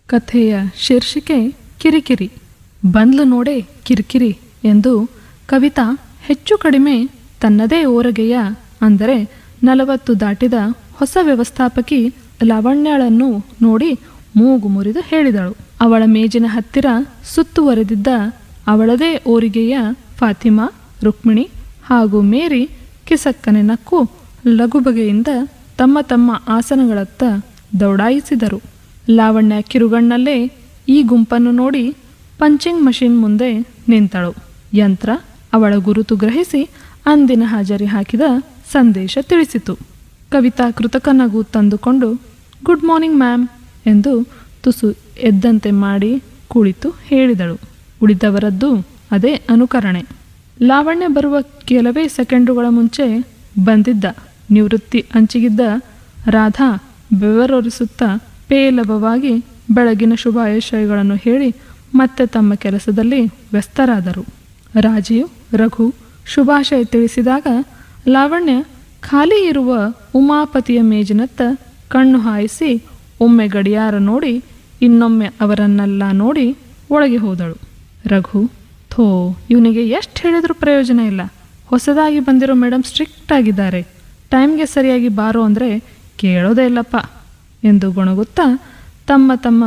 ಕಥೆಯ ಶೀರ್ಷಿಕೆ ಕಿರಿಕಿರಿ ಬಂದ್ಲು ನೋಡೆ ಕಿರಿಕಿರಿ ಎಂದು ಕವಿತಾ ಹೆಚ್ಚು ಕಡಿಮೆ ತನ್ನದೇ ಓರಗೆಯ ಅಂದರೆ ನಲವತ್ತು ದಾಟಿದ ಹೊಸ ವ್ಯವಸ್ಥಾಪಕಿ ಲಾವಣ್ಯಳನ್ನು ನೋಡಿ ಮೂಗು ಮುರಿದು ಹೇಳಿದಳು ಅವಳ ಮೇಜಿನ ಹತ್ತಿರ ಸುತ್ತುವರೆದಿದ್ದ ಅವಳದೇ ಓರಿಗೆಯ ಫಾತಿಮಾ ರುಕ್ಮಿಣಿ ಹಾಗೂ ಮೇರಿ ಕಿಸಕ್ಕನೆ ನಕ್ಕು ಲಘುಬಗೆಯಿಂದ ತಮ್ಮ ತಮ್ಮ ಆಸನಗಳತ್ತ ದೌಡಾಯಿಸಿದರು ಲಾವಣ್ಯ ಕಿರುಗಣ್ಣಲ್ಲೇ ಈ ಗುಂಪನ್ನು ನೋಡಿ ಪಂಚಿಂಗ್ ಮಷಿನ್ ಮುಂದೆ ನಿಂತಳು ಯಂತ್ರ ಅವಳ ಗುರುತು ಗ್ರಹಿಸಿ ಅಂದಿನ ಹಾಜರಿ ಹಾಕಿದ ಸಂದೇಶ ತಿಳಿಸಿತು ಕವಿತಾ ಕೃತಕ ನಗು ತಂದುಕೊಂಡು ಗುಡ್ ಮಾರ್ನಿಂಗ್ ಮ್ಯಾಮ್ ಎಂದು ತುಸು ಎದ್ದಂತೆ ಮಾಡಿ ಕುಳಿತು ಹೇಳಿದಳು ಉಳಿದವರದ್ದು ಅದೇ ಅನುಕರಣೆ ಲಾವಣ್ಯ ಬರುವ ಕೆಲವೇ ಸೆಕೆಂಡುಗಳ ಮುಂಚೆ ಬಂದಿದ್ದ ನಿವೃತ್ತಿ ಅಂಚಿಗಿದ್ದ ರಾಧಾ ಬೆವರೊರಿಸುತ್ತಾ ಪೇಲಭವಾಗಿ ಬೆಳಗಿನ ಶುಭಾಶಯಗಳನ್ನು ಹೇಳಿ ಮತ್ತೆ ತಮ್ಮ ಕೆಲಸದಲ್ಲಿ ವ್ಯಸ್ತರಾದರು ರಾಜೀವ್ ರಘು ಶುಭಾಶಯ ತಿಳಿಸಿದಾಗ ಲಾವಣ್ಯ ಖಾಲಿ ಇರುವ ಉಮಾಪತಿಯ ಮೇಜಿನತ್ತ ಕಣ್ಣು ಹಾಯಿಸಿ ಒಮ್ಮೆ ಗಡಿಯಾರ ನೋಡಿ ಇನ್ನೊಮ್ಮೆ ಅವರನ್ನೆಲ್ಲ ನೋಡಿ ಒಳಗೆ ಹೋದಳು ರಘು ಥೋ ಇವನಿಗೆ ಎಷ್ಟು ಹೇಳಿದ್ರೂ ಪ್ರಯೋಜನ ಇಲ್ಲ ಹೊಸದಾಗಿ ಬಂದಿರೋ ಮೇಡಮ್ ಸ್ಟ್ರಿಕ್ಟ್ ಆಗಿದ್ದಾರೆ ಟೈಮ್ಗೆ ಸರಿಯಾಗಿ ಬಾರೋ ಅಂದರೆ ಕೇಳೋದೇ ಇಲ್ಲಪ್ಪ ಎಂದು ಗೊಣಗುತ್ತಾ ತಮ್ಮ ತಮ್ಮ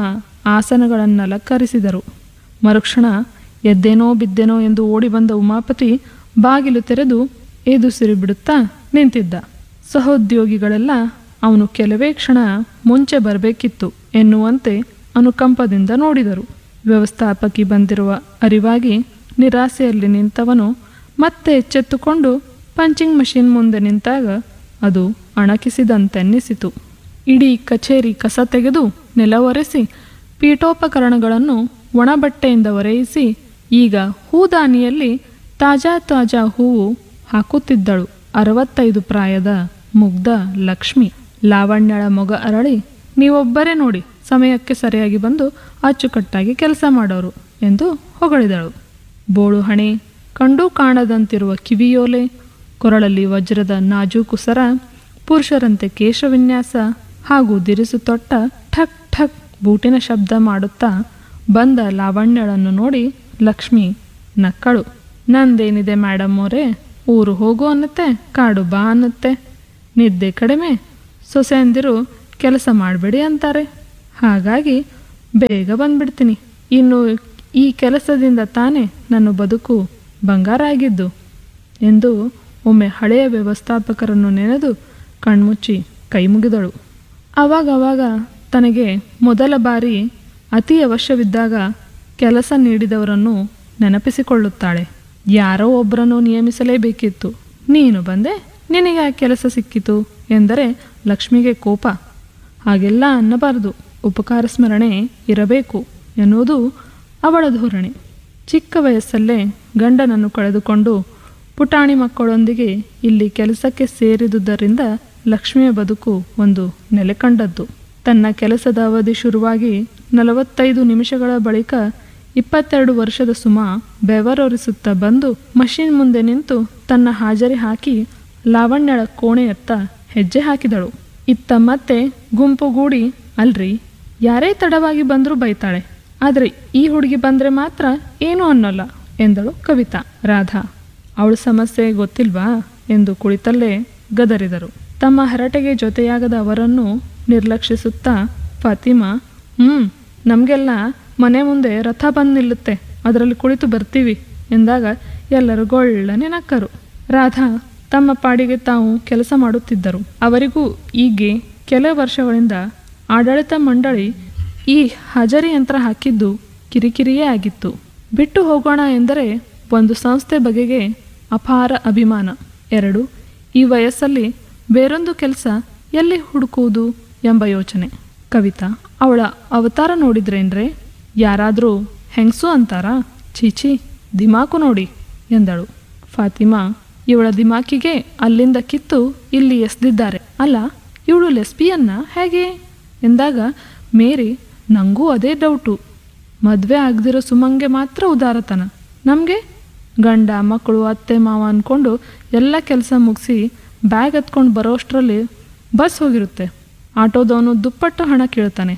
ಆಸನಗಳನ್ನಲಂಕರಿಸಿದರು ಮರುಕ್ಷಣ ಎದ್ದೇನೋ ಬಿದ್ದೇನೋ ಎಂದು ಓಡಿ ಬಂದ ಉಮಾಪತಿ ಬಾಗಿಲು ತೆರೆದು ಎದುಸಿರಿ ಬಿಡುತ್ತಾ ನಿಂತಿದ್ದ ಸಹೋದ್ಯೋಗಿಗಳೆಲ್ಲ ಅವನು ಕೆಲವೇ ಕ್ಷಣ ಮುಂಚೆ ಬರಬೇಕಿತ್ತು ಎನ್ನುವಂತೆ ಅನುಕಂಪದಿಂದ ನೋಡಿದರು ವ್ಯವಸ್ಥಾಪಕಿ ಬಂದಿರುವ ಅರಿವಾಗಿ ನಿರಾಸೆಯಲ್ಲಿ ನಿಂತವನು ಮತ್ತೆ ಎಚ್ಚೆತ್ತುಕೊಂಡು ಪಂಚಿಂಗ್ ಮಷಿನ್ ಮುಂದೆ ನಿಂತಾಗ ಅದು ಅಣಕಿಸಿದಂತೆನ್ನಿಸಿತು ಇಡೀ ಕಚೇರಿ ಕಸ ತೆಗೆದು ನೆಲವೊರೆಸಿ ಪೀಠೋಪಕರಣಗಳನ್ನು ಒಣಬಟ್ಟೆಯಿಂದ ಒರೆಯಿಸಿ ಈಗ ಹೂದಾನಿಯಲ್ಲಿ ತಾಜಾ ತಾಜಾ ಹೂವು ಹಾಕುತ್ತಿದ್ದಳು ಅರವತ್ತೈದು ಪ್ರಾಯದ ಮುಗ್ಧ ಲಕ್ಷ್ಮಿ ಲಾವಣ್ಯಳ ಮೊಗ ಅರಳಿ ನೀವೊಬ್ಬರೇ ನೋಡಿ ಸಮಯಕ್ಕೆ ಸರಿಯಾಗಿ ಬಂದು ಅಚ್ಚುಕಟ್ಟಾಗಿ ಕೆಲಸ ಮಾಡೋರು ಎಂದು ಹೊಗಳಿದಳು ಬೋಳು ಹಣೆ ಕಂಡು ಕಾಣದಂತಿರುವ ಕಿವಿಯೋಲೆ ಕೊರಳಲ್ಲಿ ವಜ್ರದ ನಾಜೂಕು ಸರ ಪುರುಷರಂತೆ ಕೇಶವಿನ್ಯಾಸ ಹಾಗೂ ದಿರಿಸು ತೊಟ್ಟ ಠಕ್ ಠಕ್ ಬೂಟಿನ ಶಬ್ದ ಮಾಡುತ್ತಾ ಬಂದ ಲಾವಣ್ಯಳನ್ನು ನೋಡಿ ಲಕ್ಷ್ಮಿ ನಕ್ಕಳು ನಂದೇನಿದೆ ಮೇಡಮ್ ಅವರೇ ಊರು ಹೋಗು ಅನ್ನತ್ತೆ ಕಾಡು ಬಾ ಅನ್ನತ್ತೆ ನಿದ್ದೆ ಕಡಿಮೆ ಸೊಸೆಯಂದಿರು ಕೆಲಸ ಮಾಡಬೇಡಿ ಅಂತಾರೆ ಹಾಗಾಗಿ ಬೇಗ ಬಂದ್ಬಿಡ್ತೀನಿ ಇನ್ನು ಈ ಕೆಲಸದಿಂದ ತಾನೇ ನನ್ನ ಬದುಕು ಬಂಗಾರ ಆಗಿದ್ದು ಎಂದು ಒಮ್ಮೆ ಹಳೆಯ ವ್ಯವಸ್ಥಾಪಕರನ್ನು ನೆನೆದು ಕಣ್ಮುಚ್ಚಿ ಕೈ ಮುಗಿದಳು ಆವಾಗವಾಗ ತನಗೆ ಮೊದಲ ಬಾರಿ ಅತಿ ಅವಶ್ಯವಿದ್ದಾಗ ಕೆಲಸ ನೀಡಿದವರನ್ನು ನೆನಪಿಸಿಕೊಳ್ಳುತ್ತಾಳೆ ಯಾರೋ ಒಬ್ಬರನ್ನು ನಿಯಮಿಸಲೇಬೇಕಿತ್ತು ನೀನು ಬಂದೆ ನಿನಗೆ ಆ ಕೆಲಸ ಸಿಕ್ಕಿತು ಎಂದರೆ ಲಕ್ಷ್ಮಿಗೆ ಕೋಪ ಹಾಗೆಲ್ಲ ಅನ್ನಬಾರದು ಉಪಕಾರ ಸ್ಮರಣೆ ಇರಬೇಕು ಎನ್ನುವುದು ಅವಳ ಧೋರಣೆ ಚಿಕ್ಕ ವಯಸ್ಸಲ್ಲೇ ಗಂಡನನ್ನು ಕಳೆದುಕೊಂಡು ಪುಟಾಣಿ ಮಕ್ಕಳೊಂದಿಗೆ ಇಲ್ಲಿ ಕೆಲಸಕ್ಕೆ ಸೇರಿದುದರಿಂದ ಲಕ್ಷ್ಮಿಯ ಬದುಕು ಒಂದು ನೆಲೆ ಕಂಡದ್ದು ತನ್ನ ಕೆಲಸದ ಅವಧಿ ಶುರುವಾಗಿ ನಲವತ್ತೈದು ನಿಮಿಷಗಳ ಬಳಿಕ ಇಪ್ಪತ್ತೆರಡು ವರ್ಷದ ಸುಮಾ ಬೆವರೊರಿಸುತ್ತಾ ಬಂದು ಮಷಿನ್ ಮುಂದೆ ನಿಂತು ತನ್ನ ಹಾಜರಿ ಹಾಕಿ ಲಾವಣ್ಯಳ ಕೋಣೆಯತ್ತ ಹೆಜ್ಜೆ ಹಾಕಿದಳು ಇತ್ತ ಮತ್ತೆ ಗುಂಪುಗೂಡಿ ಅಲ್ರಿ ಯಾರೇ ತಡವಾಗಿ ಬಂದರೂ ಬೈತಾಳೆ ಆದರೆ ಈ ಹುಡುಗಿ ಬಂದರೆ ಮಾತ್ರ ಏನೂ ಅನ್ನೋಲ್ಲ ಎಂದಳು ಕವಿತಾ ರಾಧಾ ಅವಳ ಸಮಸ್ಯೆ ಗೊತ್ತಿಲ್ವಾ ಎಂದು ಕುಳಿತಲ್ಲೇ ಗದರಿದರು ತಮ್ಮ ಹರಟೆಗೆ ಜೊತೆಯಾಗದ ಅವರನ್ನು ನಿರ್ಲಕ್ಷಿಸುತ್ತಾ ಫಾತಿಮಾ ಹ್ಞೂ ನಮಗೆಲ್ಲ ಮನೆ ಮುಂದೆ ರಥ ಬಂದು ನಿಲ್ಲುತ್ತೆ ಅದರಲ್ಲಿ ಕುಳಿತು ಬರ್ತೀವಿ ಎಂದಾಗ ಎಲ್ಲರೂ ಗೊಳ್ಳನೆ ನಕ್ಕರು ರಾಧಾ ತಮ್ಮ ಪಾಡಿಗೆ ತಾವು ಕೆಲಸ ಮಾಡುತ್ತಿದ್ದರು ಅವರಿಗೂ ಈಗ್ಗೆ ಕೆಲ ವರ್ಷಗಳಿಂದ ಆಡಳಿತ ಮಂಡಳಿ ಈ ಹಜರಿ ಯಂತ್ರ ಹಾಕಿದ್ದು ಕಿರಿಕಿರಿಯೇ ಆಗಿತ್ತು ಬಿಟ್ಟು ಹೋಗೋಣ ಎಂದರೆ ಒಂದು ಸಂಸ್ಥೆ ಬಗೆಗೆ ಅಪಾರ ಅಭಿಮಾನ ಎರಡು ಈ ವಯಸ್ಸಲ್ಲಿ ಬೇರೊಂದು ಕೆಲಸ ಎಲ್ಲಿ ಹುಡುಕುವುದು ಎಂಬ ಯೋಚನೆ ಕವಿತಾ ಅವಳ ಅವತಾರ ನೋಡಿದ್ರೇನ್ರೆ ಯಾರಾದರೂ ಹೆಂಗಸು ಅಂತಾರಾ ಚೀಚಿ ದಿಮಾಕು ನೋಡಿ ಎಂದಳು ಫಾತಿಮಾ ಇವಳ ದಿಮಾಕಿಗೆ ಅಲ್ಲಿಂದ ಕಿತ್ತು ಇಲ್ಲಿ ಎಸ್ದಿದ್ದಾರೆ ಅಲ್ಲ ಇವಳು ಲೆಸ್ಬಿಯನ್ನ ಹೇಗೆ ಎಂದಾಗ ಮೇರಿ ನನಗೂ ಅದೇ ಡೌಟು ಮದುವೆ ಆಗದಿರೋ ಸುಮಂಗೆ ಮಾತ್ರ ಉದಾರತನ ನಮಗೆ ಗಂಡ ಮಕ್ಕಳು ಅತ್ತೆ ಮಾವ ಅಂದ್ಕೊಂಡು ಎಲ್ಲ ಕೆಲಸ ಮುಗಿಸಿ ಬ್ಯಾಗ್ ಹತ್ಕೊಂಡು ಬರೋಷ್ಟರಲ್ಲಿ ಬಸ್ ಹೋಗಿರುತ್ತೆ ಆಟೋದವನು ದುಪ್ಪಟ್ಟು ಹಣ ಕೇಳ್ತಾನೆ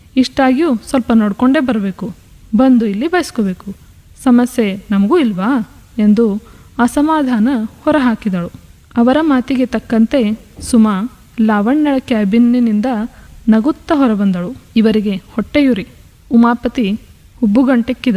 ಇಷ್ಟಾಗಿಯೂ ಸ್ವಲ್ಪ ನೋಡ್ಕೊಂಡೇ ಬರಬೇಕು ಬಂದು ಇಲ್ಲಿ ಬಯಸ್ಕೋಬೇಕು ಸಮಸ್ಯೆ ನಮಗೂ ಇಲ್ವಾ ಎಂದು ಅಸಮಾಧಾನ ಹೊರಹಾಕಿದಳು ಅವರ ಮಾತಿಗೆ ತಕ್ಕಂತೆ ಸುಮಾ ಲಾವಣ್ಯಳ ಕ್ಯಾಬಿನ್ನಿನಿಂದ ನಗುತ್ತಾ ಹೊರಬಂದಳು ಇವರಿಗೆ ಹೊಟ್ಟೆಯುರಿ ಉಮಾಪತಿ ಹುಬ್ಬುಗಂಟೆಕ್ಕಿದ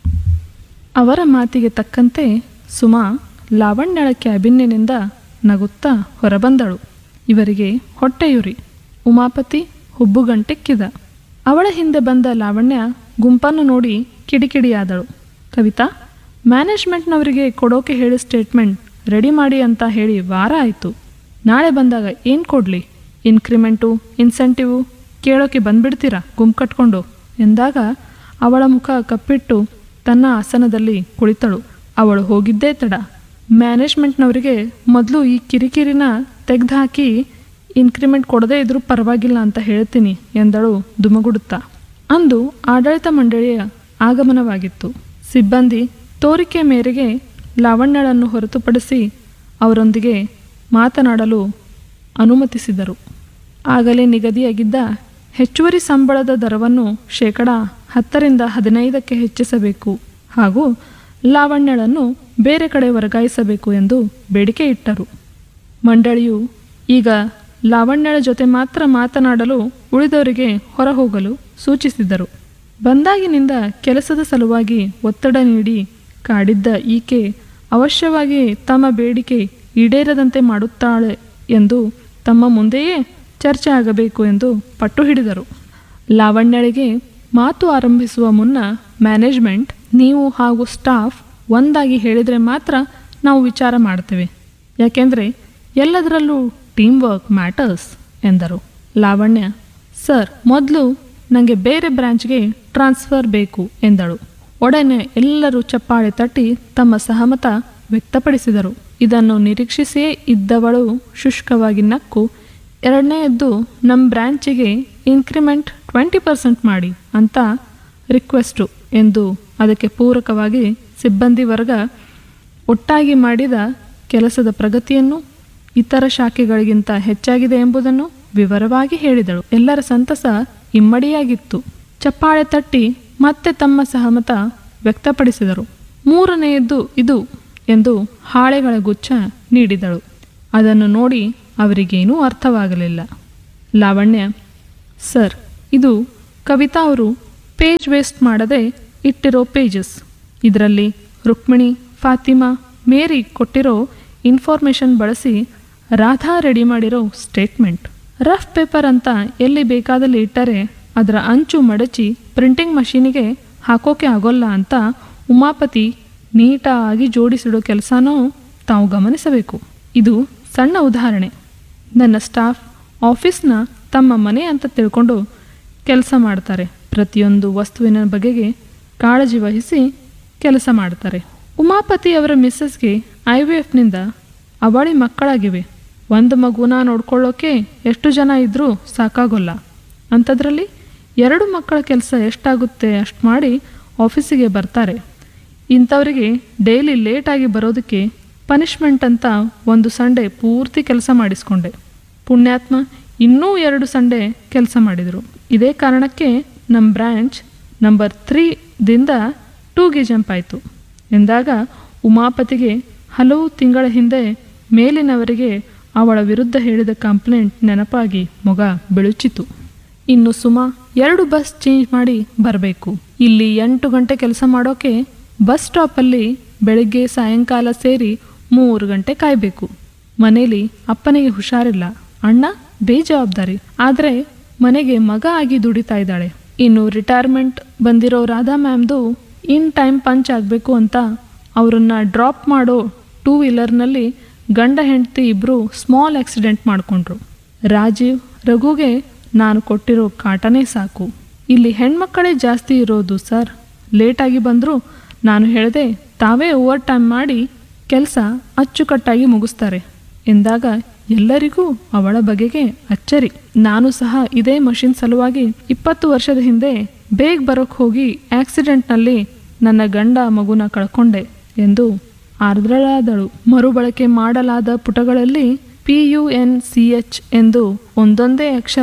ಅವರ ಮಾತಿಗೆ ತಕ್ಕಂತೆ ಸುಮಾ ಲಾವಣ್ಯಳ ಕ್ಯಾಬಿನ್ನಿನಿಂದ ನಗುತ್ತಾ ಹೊರಬಂದಳು ಇವರಿಗೆ ಹೊಟ್ಟೆಯುರಿ ಉಮಾಪತಿ ಹುಬ್ಬುಗಂಟೆಕ್ಕಿದ ಅವಳ ಹಿಂದೆ ಬಂದ ಲಾವಣ್ಯ ಗುಂಪನ್ನು ನೋಡಿ ಕಿಡಿಕಿಡಿಯಾದಳು ಕವಿತಾ ಮ್ಯಾನೇಜ್ಮೆಂಟ್ನವರಿಗೆ ಕೊಡೋಕೆ ಹೇಳಿ ಸ್ಟೇಟ್ಮೆಂಟ್ ರೆಡಿ ಮಾಡಿ ಅಂತ ಹೇಳಿ ವಾರ ಆಯಿತು ನಾಳೆ ಬಂದಾಗ ಏನು ಕೊಡಲಿ ಇನ್ಕ್ರಿಮೆಂಟು ಇನ್ಸೆಂಟಿವು ಕೇಳೋಕೆ ಬಂದ್ಬಿಡ್ತೀರಾ ಗುಂಪು ಕಟ್ಕೊಂಡು ಎಂದಾಗ ಅವಳ ಮುಖ ಕಪ್ಪಿಟ್ಟು ತನ್ನ ಆಸನದಲ್ಲಿ ಕುಳಿತಳು ಅವಳು ಹೋಗಿದ್ದೇ ತಡ ಮ್ಯಾನೇಜ್ಮೆಂಟ್ನವರಿಗೆ ಮೊದಲು ಈ ಕಿರಿಕಿರಿನ ತೆಗೆದುಹಾಕಿ ಇನ್ಕ್ರಿಮೆಂಟ್ ಕೊಡದೇ ಇದ್ರೂ ಪರವಾಗಿಲ್ಲ ಅಂತ ಹೇಳ್ತೀನಿ ಎಂದಳು ದುಮಗುಡುತ್ತಾ ಅಂದು ಆಡಳಿತ ಮಂಡಳಿಯ ಆಗಮನವಾಗಿತ್ತು ಸಿಬ್ಬಂದಿ ತೋರಿಕೆ ಮೇರೆಗೆ ಲಾವಣ್ಯಳನ್ನು ಹೊರತುಪಡಿಸಿ ಅವರೊಂದಿಗೆ ಮಾತನಾಡಲು ಅನುಮತಿಸಿದರು ಆಗಲೇ ನಿಗದಿಯಾಗಿದ್ದ ಹೆಚ್ಚುವರಿ ಸಂಬಳದ ದರವನ್ನು ಶೇಕಡ ಹತ್ತರಿಂದ ಹದಿನೈದಕ್ಕೆ ಹೆಚ್ಚಿಸಬೇಕು ಹಾಗೂ ಲಾವಣ್ಯಳನ್ನು ಬೇರೆ ಕಡೆ ವರ್ಗಾಯಿಸಬೇಕು ಎಂದು ಬೇಡಿಕೆ ಇಟ್ಟರು ಮಂಡಳಿಯು ಈಗ ಲಾವಣ್ಯಳ ಜೊತೆ ಮಾತ್ರ ಮಾತನಾಡಲು ಉಳಿದವರಿಗೆ ಹೊರಹೋಗಲು ಸೂಚಿಸಿದರು ಬಂದಾಗಿನಿಂದ ಕೆಲಸದ ಸಲುವಾಗಿ ಒತ್ತಡ ನೀಡಿ ಕಾಡಿದ್ದ ಈಕೆ ಅವಶ್ಯವಾಗಿ ತಮ್ಮ ಬೇಡಿಕೆ ಈಡೇರದಂತೆ ಮಾಡುತ್ತಾಳೆ ಎಂದು ತಮ್ಮ ಮುಂದೆಯೇ ಚರ್ಚೆ ಆಗಬೇಕು ಎಂದು ಪಟ್ಟು ಹಿಡಿದರು ಲಾವಣ್ಯಳಿಗೆ ಮಾತು ಆರಂಭಿಸುವ ಮುನ್ನ ಮ್ಯಾನೇಜ್ಮೆಂಟ್ ನೀವು ಹಾಗೂ ಸ್ಟಾಫ್ ಒಂದಾಗಿ ಹೇಳಿದರೆ ಮಾತ್ರ ನಾವು ವಿಚಾರ ಮಾಡ್ತೇವೆ ಯಾಕೆಂದರೆ ಎಲ್ಲದರಲ್ಲೂ ಟೀಮ್ ವರ್ಕ್ ಮ್ಯಾಟರ್ಸ್ ಎಂದರು ಲಾವಣ್ಯ ಸರ್ ಮೊದಲು ನನಗೆ ಬೇರೆ ಬ್ರಾಂಚ್ಗೆ ಟ್ರಾನ್ಸ್ಫರ್ ಬೇಕು ಎಂದಳು ಒಡನೆ ಎಲ್ಲರೂ ಚಪ್ಪಾಳೆ ತಟ್ಟಿ ತಮ್ಮ ಸಹಮತ ವ್ಯಕ್ತಪಡಿಸಿದರು ಇದನ್ನು ನಿರೀಕ್ಷಿಸಿಯೇ ಇದ್ದವಳು ಶುಷ್ಕವಾಗಿ ನಕ್ಕು ಎರಡನೆಯದ್ದು ನಮ್ಮ ಬ್ರ್ಯಾಂಚಿಗೆ ಇನ್ಕ್ರಿಮೆಂಟ್ ಟ್ವೆಂಟಿ ಪರ್ಸೆಂಟ್ ಮಾಡಿ ಅಂತ ರಿಕ್ವೆಸ್ಟು ಎಂದು ಅದಕ್ಕೆ ಪೂರಕವಾಗಿ ಸಿಬ್ಬಂದಿ ವರ್ಗ ಒಟ್ಟಾಗಿ ಮಾಡಿದ ಕೆಲಸದ ಪ್ರಗತಿಯನ್ನು ಇತರ ಶಾಖೆಗಳಿಗಿಂತ ಹೆಚ್ಚಾಗಿದೆ ಎಂಬುದನ್ನು ವಿವರವಾಗಿ ಹೇಳಿದಳು ಎಲ್ಲರ ಸಂತಸ ಇಮ್ಮಡಿಯಾಗಿತ್ತು ಚಪ್ಪಾಳೆ ತಟ್ಟಿ ಮತ್ತೆ ತಮ್ಮ ಸಹಮತ ವ್ಯಕ್ತಪಡಿಸಿದರು ಮೂರನೆಯದ್ದು ಇದು ಎಂದು ಹಾಳೆಗಳ ಗುಚ್ಛ ನೀಡಿದಳು ಅದನ್ನು ನೋಡಿ ಅವರಿಗೇನೂ ಅರ್ಥವಾಗಲಿಲ್ಲ ಲಾವಣ್ಯ ಸರ್ ಇದು ಕವಿತಾ ಅವರು ಪೇಜ್ ವೇಸ್ಟ್ ಮಾಡದೆ ಇಟ್ಟಿರೋ ಪೇಜಸ್ ಇದರಲ್ಲಿ ರುಕ್ಮಿಣಿ ಫಾತಿಮಾ ಮೇರಿ ಕೊಟ್ಟಿರೋ ಇನ್ಫಾರ್ಮೇಷನ್ ಬಳಸಿ ರಾಧಾ ರೆಡಿ ಮಾಡಿರೋ ಸ್ಟೇಟ್ಮೆಂಟ್ ರಫ್ ಪೇಪರ್ ಅಂತ ಎಲ್ಲಿ ಬೇಕಾದಲ್ಲಿ ಇಟ್ಟರೆ ಅದರ ಅಂಚು ಮಡಚಿ ಪ್ರಿಂಟಿಂಗ್ ಮಷೀನಿಗೆ ಹಾಕೋಕೆ ಆಗೋಲ್ಲ ಅಂತ ಉಮಾಪತಿ ನೀಟಾಗಿ ಜೋಡಿಸಿಡೋ ಕೆಲಸನೂ ತಾವು ಗಮನಿಸಬೇಕು ಇದು ಸಣ್ಣ ಉದಾಹರಣೆ ನನ್ನ ಸ್ಟಾಫ್ ಆಫೀಸ್ನ ತಮ್ಮ ಮನೆ ಅಂತ ತಿಳ್ಕೊಂಡು ಕೆಲಸ ಮಾಡ್ತಾರೆ ಪ್ರತಿಯೊಂದು ವಸ್ತುವಿನ ಬಗೆಗೆ ಕಾಳಜಿ ವಹಿಸಿ ಕೆಲಸ ಮಾಡ್ತಾರೆ ಉಮಾಪತಿ ಅವರ ಮಿಸ್ಸಸ್ಗೆ ಐ ವಿ ಎಫ್ನಿಂದ ಅವಳಿ ಮಕ್ಕಳಾಗಿವೆ ಒಂದು ಮಗುನ ನೋಡ್ಕೊಳ್ಳೋಕೆ ಎಷ್ಟು ಜನ ಇದ್ದರೂ ಸಾಕಾಗೋಲ್ಲ ಅಂಥದ್ರಲ್ಲಿ ಎರಡು ಮಕ್ಕಳ ಕೆಲಸ ಎಷ್ಟಾಗುತ್ತೆ ಅಷ್ಟು ಮಾಡಿ ಆಫೀಸಿಗೆ ಬರ್ತಾರೆ ಇಂಥವರಿಗೆ ಡೈಲಿ ಲೇಟಾಗಿ ಬರೋದಕ್ಕೆ ಪನಿಷ್ಮೆಂಟ್ ಅಂತ ಒಂದು ಸಂಡೇ ಪೂರ್ತಿ ಕೆಲಸ ಮಾಡಿಸ್ಕೊಂಡೆ ಪುಣ್ಯಾತ್ಮ ಇನ್ನೂ ಎರಡು ಸಂಡೇ ಕೆಲಸ ಮಾಡಿದರು ಇದೇ ಕಾರಣಕ್ಕೆ ನಮ್ಮ ಬ್ರ್ಯಾಂಚ್ ನಂಬರ್ ತ್ರೀದಿಂದ ಟೂಗೆ ಜಂಪ್ ಆಯಿತು ಎಂದಾಗ ಉಮಾಪತಿಗೆ ಹಲವು ತಿಂಗಳ ಹಿಂದೆ ಮೇಲಿನವರಿಗೆ ಅವಳ ವಿರುದ್ಧ ಹೇಳಿದ ಕಂಪ್ಲೇಂಟ್ ನೆನಪಾಗಿ ಮೊಗ ಬೆಳುಚಿತು ಇನ್ನು ಸುಮಾ ಎರಡು ಬಸ್ ಚೇಂಜ್ ಮಾಡಿ ಬರಬೇಕು ಇಲ್ಲಿ ಎಂಟು ಗಂಟೆ ಕೆಲಸ ಮಾಡೋಕೆ ಬಸ್ ಸ್ಟಾಪಲ್ಲಿ ಬೆಳಗ್ಗೆ ಸಾಯಂಕಾಲ ಸೇರಿ ಮೂರು ಗಂಟೆ ಕಾಯಬೇಕು ಮನೇಲಿ ಅಪ್ಪನಿಗೆ ಹುಷಾರಿಲ್ಲ ಅಣ್ಣ ಬೇಜವಾಬ್ದಾರಿ ಆದರೆ ಮನೆಗೆ ಮಗ ಆಗಿ ದುಡಿತಾ ಇದ್ದಾಳೆ ಇನ್ನು ರಿಟೈರ್ಮೆಂಟ್ ಬಂದಿರೋ ರಾಧಾ ಮ್ಯಾಮ್ದು ಇನ್ ಟೈಮ್ ಪಂಚ್ ಆಗಬೇಕು ಅಂತ ಅವರನ್ನ ಡ್ರಾಪ್ ಮಾಡೋ ಟೂ ವೀಲರ್ನಲ್ಲಿ ಗಂಡ ಹೆಂಡತಿ ಇಬ್ಬರು ಸ್ಮಾಲ್ ಆಕ್ಸಿಡೆಂಟ್ ಮಾಡಿಕೊಂಡ್ರು ರಾಜೀವ್ ರಘುಗೆ ನಾನು ಕೊಟ್ಟಿರೋ ಕಾಟನೇ ಸಾಕು ಇಲ್ಲಿ ಹೆಣ್ಮಕ್ಕಳೇ ಜಾಸ್ತಿ ಇರೋದು ಸರ್ ಲೇಟಾಗಿ ಬಂದರೂ ನಾನು ಹೇಳಿದೆ ತಾವೇ ಓವರ್ ಟೈಮ್ ಮಾಡಿ ಕೆಲಸ ಅಚ್ಚುಕಟ್ಟಾಗಿ ಮುಗಿಸ್ತಾರೆ ಎಂದಾಗ ಎಲ್ಲರಿಗೂ ಅವಳ ಬಗೆಗೆ ಅಚ್ಚರಿ ನಾನು ಸಹ ಇದೇ ಮಷಿನ್ ಸಲುವಾಗಿ ಇಪ್ಪತ್ತು ವರ್ಷದ ಹಿಂದೆ ಬೇಗ ಬರೋಕ್ ಹೋಗಿ ಆಕ್ಸಿಡೆಂಟ್ನಲ್ಲಿ ನನ್ನ ಗಂಡ ಮಗುನ ಕಳ್ಕೊಂಡೆ ಎಂದು ಆರ್ದ್ರಳಾದಳು ಮರುಬಳಕೆ ಮಾಡಲಾದ ಪುಟಗಳಲ್ಲಿ P U N C H ಎಂದು ಒಂದೊಂದೇ ಅಕ್ಷರ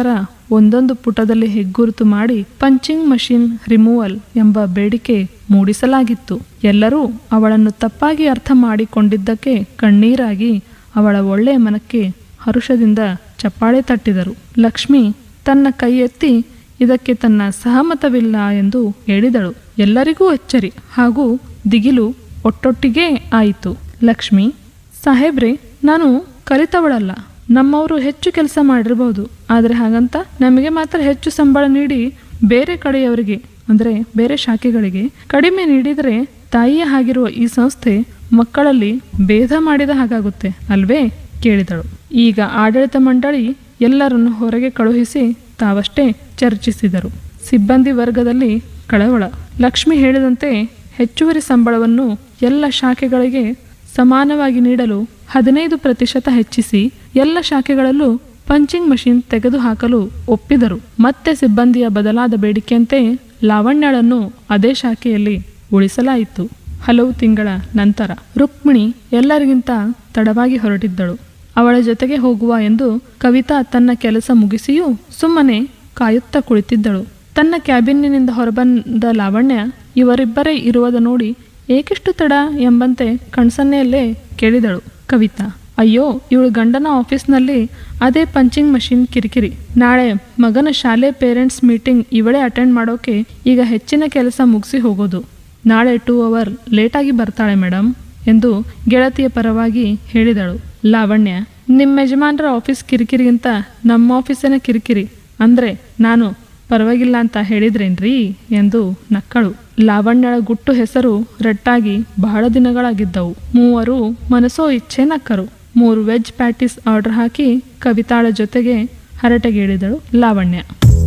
ಒಂದೊಂದು ಪುಟದಲ್ಲಿ ಹೆಗ್ಗುರುತು ಮಾಡಿ ಪಂಚಿಂಗ್ ಮಷಿನ್ ರಿಮೂವಲ್ ಎಂಬ ಬೇಡಿಕೆ ಮೂಡಿಸಲಾಗಿತ್ತು ಎಲ್ಲರೂ ಅವಳನ್ನು ತಪ್ಪಾಗಿ ಅರ್ಥ ಮಾಡಿಕೊಂಡಿದ್ದಕ್ಕೆ ಕಣ್ಣೀರಾಗಿ ಅವಳ ಒಳ್ಳೆಯ ಮನಕ್ಕೆ ಹರುಷದಿಂದ ಚಪ್ಪಾಳೆ ತಟ್ಟಿದರು ಲಕ್ಷ್ಮಿ ತನ್ನ ಕೈ ಎತ್ತಿ ಇದಕ್ಕೆ ತನ್ನ ಸಹಮತವಿಲ್ಲ ಎಂದು ಹೇಳಿದಳು ಎಲ್ಲರಿಗೂ ಅಚ್ಚರಿ ಹಾಗೂ ದಿಗಿಲು ಒಟ್ಟೊಟ್ಟಿಗೇ ಆಯಿತು ಲಕ್ಷ್ಮಿ ಸಾಹೇಬ್ರೆ ನಾನು ಕಲಿತವಳಲ್ಲ ನಮ್ಮವರು ಹೆಚ್ಚು ಕೆಲಸ ಮಾಡಿರಬಹುದು ಆದರೆ ಹಾಗಂತ ನಮಗೆ ಮಾತ್ರ ಹೆಚ್ಚು ಸಂಬಳ ನೀಡಿ ಬೇರೆ ಕಡೆಯವರಿಗೆ ಅಂದರೆ ಬೇರೆ ಶಾಖೆಗಳಿಗೆ ಕಡಿಮೆ ನೀಡಿದರೆ ತಾಯಿಯ ಆಗಿರುವ ಈ ಸಂಸ್ಥೆ ಮಕ್ಕಳಲ್ಲಿ ಭೇದ ಮಾಡಿದ ಹಾಗಾಗುತ್ತೆ ಅಲ್ವೇ ಕೇಳಿದಳು ಈಗ ಆಡಳಿತ ಮಂಡಳಿ ಎಲ್ಲರನ್ನು ಹೊರಗೆ ಕಳುಹಿಸಿ ತಾವಷ್ಟೇ ಚರ್ಚಿಸಿದರು ಸಿಬ್ಬಂದಿ ವರ್ಗದಲ್ಲಿ ಕಳವಳ ಲಕ್ಷ್ಮಿ ಹೇಳಿದಂತೆ ಹೆಚ್ಚುವರಿ ಸಂಬಳವನ್ನು ಎಲ್ಲ ಶಾಖೆಗಳಿಗೆ ಸಮಾನವಾಗಿ ನೀಡಲು ಹದಿನೈದು ಪ್ರತಿಶತ ಹೆಚ್ಚಿಸಿ ಎಲ್ಲ ಶಾಖೆಗಳಲ್ಲೂ ಪಂಚಿಂಗ್ ಮಷಿನ್ ತೆಗೆದುಹಾಕಲು ಒಪ್ಪಿದರು ಮತ್ತೆ ಸಿಬ್ಬಂದಿಯ ಬದಲಾದ ಬೇಡಿಕೆಯಂತೆ ಲಾವಣ್ಯಳನ್ನು ಅದೇ ಶಾಖೆಯಲ್ಲಿ ಉಳಿಸಲಾಯಿತು ಹಲವು ತಿಂಗಳ ನಂತರ ರುಕ್ಮಿಣಿ ಎಲ್ಲರಿಗಿಂತ ತಡವಾಗಿ ಹೊರಟಿದ್ದಳು ಅವಳ ಜೊತೆಗೆ ಹೋಗುವ ಎಂದು ಕವಿತಾ ತನ್ನ ಕೆಲಸ ಮುಗಿಸಿಯೂ ಸುಮ್ಮನೆ ಕಾಯುತ್ತಾ ಕುಳಿತಿದ್ದಳು ತನ್ನ ಕ್ಯಾಬಿನ್ನಿನಿಂದ ಹೊರಬಂದ ಲಾವಣ್ಯ ಇವರಿಬ್ಬರೇ ಇರುವುದ ನೋಡಿ ಏಕಿಷ್ಟು ತಡ ಎಂಬಂತೆ ಕಣ್ಸನ್ನೆಯಲ್ಲೇ ಕೇಳಿದಳು ಕವಿತಾ ಅಯ್ಯೋ ಇವಳು ಗಂಡನ ಆಫೀಸ್ನಲ್ಲಿ ಅದೇ ಪಂಚಿಂಗ್ ಮಷಿನ್ ಕಿರಿಕಿರಿ ನಾಳೆ ಮಗನ ಶಾಲೆ ಪೇರೆಂಟ್ಸ್ ಮೀಟಿಂಗ್ ಇವಳೇ ಅಟೆಂಡ್ ಮಾಡೋಕೆ ಈಗ ಹೆಚ್ಚಿನ ಕೆಲಸ ಮುಗಿಸಿ ಹೋಗೋದು ನಾಳೆ ಟೂ ಅವರ್ ಲೇಟಾಗಿ ಬರ್ತಾಳೆ ಮೇಡಮ್ ಎಂದು ಗೆಳತಿಯ ಪರವಾಗಿ ಹೇಳಿದಳು ಲಾವಣ್ಯ ನಿಮ್ಮ ಯಜಮಾನರ ಆಫೀಸ್ ಕಿರಿಕಿರಿಗಿಂತ ನಮ್ಮ ಆಫೀಸಿನ ಕಿರಿಕಿರಿ ಅಂದ್ರೆ ನಾನು ಪರವಾಗಿಲ್ಲ ಅಂತ ಹೇಳಿದ್ರೇನ್ರಿ ಎಂದು ನಕ್ಕಳು ಲಾವಣ್ಯಳ ಗುಟ್ಟು ಹೆಸರು ರಟ್ಟಾಗಿ ಬಹಳ ದಿನಗಳಾಗಿದ್ದವು ಮೂವರು ಮನಸೋ ಇಚ್ಛೆ ನಕ್ಕರು ಮೂರು ವೆಜ್ ಪ್ಯಾಟಿಸ್ ಆರ್ಡರ್ ಹಾಕಿ ಕವಿತಾಳ ಜೊತೆಗೆ ಹರಟೆಗೇಳಿದಳು ಲಾವಣ್ಯ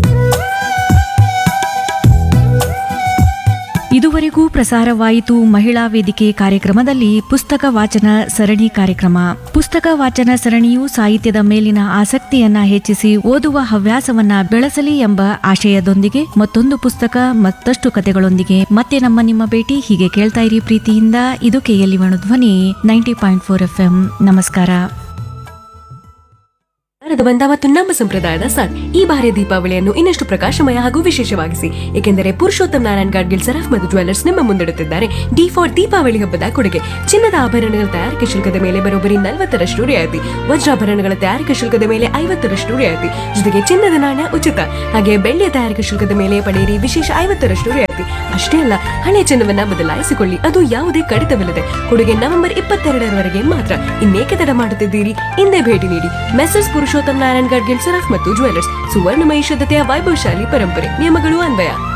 ಇದುವರೆಗೂ ಪ್ರಸಾರವಾಯಿತು ಮಹಿಳಾ ವೇದಿಕೆ ಕಾರ್ಯಕ್ರಮದಲ್ಲಿ ಪುಸ್ತಕ ವಾಚನ ಸರಣಿ ಕಾರ್ಯಕ್ರಮ ಪುಸ್ತಕ ವಾಚನ ಸರಣಿಯು ಸಾಹಿತ್ಯದ ಮೇಲಿನ ಆಸಕ್ತಿಯನ್ನ ಹೆಚ್ಚಿಸಿ ಓದುವ ಹವ್ಯಾಸವನ್ನ ಬೆಳೆಸಲಿ ಎಂಬ ಆಶಯದೊಂದಿಗೆ ಮತ್ತೊಂದು ಪುಸ್ತಕ ಮತ್ತಷ್ಟು ಕಥೆಗಳೊಂದಿಗೆ ಮತ್ತೆ ನಮ್ಮ ನಿಮ್ಮ ಭೇಟಿ ಹೀಗೆ ಕೇಳ್ತಾ ಇರಿ ಪ್ರೀತಿಯಿಂದ ಇದು ಕೆಎಲ್ಇ ಧ್ವನಿ ನೈಂಟಿ ಪಾಯಿಂಟ್ ಫೋರ್ ಎಫ್ ನಮಸ್ಕಾರ ಭಾರತ ಬಂದ ಮತ್ತು ನಮ್ಮ ಸಂಪ್ರದಾಯದ ಸಾಥ್ ಈ ಬಾರಿಯ ದೀಪಾವಳಿಯನ್ನು ಇನ್ನಷ್ಟು ಪ್ರಕಾಶಮಯ ಹಾಗೂ ವಿಶೇಷವಾಗಿಸಿ ಏಕೆಂದರೆ ಪುರುಷೋತ್ತಮ್ ನಾರಾಯಣ್ ಗಾಡ್ಗಿಲ್ ಸರಫ್ ಮತ್ತು ಜ್ಯುವೆಲ್ಲರ್ಸ್ ನಿಮ್ಮ ಮುಂದಿಡುತ್ತಿದ್ದಾರೆ ಡಿ ಫಾರ್ ದೀಪಾವಳಿ ಹಬ್ಬದ ಕೊಡುಗೆ ಚಿನ್ನದ ಆಭರಣಗಳ ತಯಾರಿಕೆ ಶುಲ್ಕದ ಮೇಲೆ ಬರೋಬ್ಬರಿ ನಲವತ್ತರಷ್ಟು ರಿಯಾಯಿತಿ ವಜ್ರಾಭರಣಗಳ ತಯಾರಿಕೆ ಶುಲ್ಕದ ಮೇಲೆ ಐವತ್ತರಷ್ಟು ರಿಯಾಯಿತಿ ಜೊತೆಗೆ ಚಿನ್ನದ ನಾಣ್ಯ ಉಚಿತ ಹಾಗೆ ಬೆಳ್ಳಿಯ ತಯಾರಿಕೆ ಶುಲ್ಕದ ಮೇಲೆ ಪಡೆಯಿರಿ ವಿಶೇಷ ಐವತ್ತರಷ್ಟು ರಿಯಾಯಿತಿ ಅಷ್ಟೇ ಅಲ್ಲ ಹಳೆ ಚಿನ್ನವನ್ನ ಬದಲಾಯಿಸಿಕೊಳ್ಳಿ ಅದು ಯಾವುದೇ ಕಡಿತವಿಲ್ಲದೆ ಕೊಡುಗೆ ನವೆಂಬರ್ ಇಪ್ಪತ್ತೆರಡರವರೆಗೆ ಮಾತ್ರ ಇನ್ನೇಕೆ ತಡ ಮಾಡುತ್ತಿದ್ದೀರಿ ಇಂದೇ ಭೇಟಿ ನೀಡಿ ಮೆಸರ್ಸ್ ಪುರುಷೋತ್ತಮ್ ನಾರಾಯಣ್ ಗಡ್ಗಿಲ್ ಸರಫ್ ಮತ್ತು ಜ್ಯುವೆಲ್ಲರ್ಸ್ ಸುವರ್ಣಮಯಿ ಶುದ್ಧತೆಯ ವೈಭವಶಾಲಿ ಪರಂಪರೆ ನಿಯಮಗಳು ಅನ್ವಯ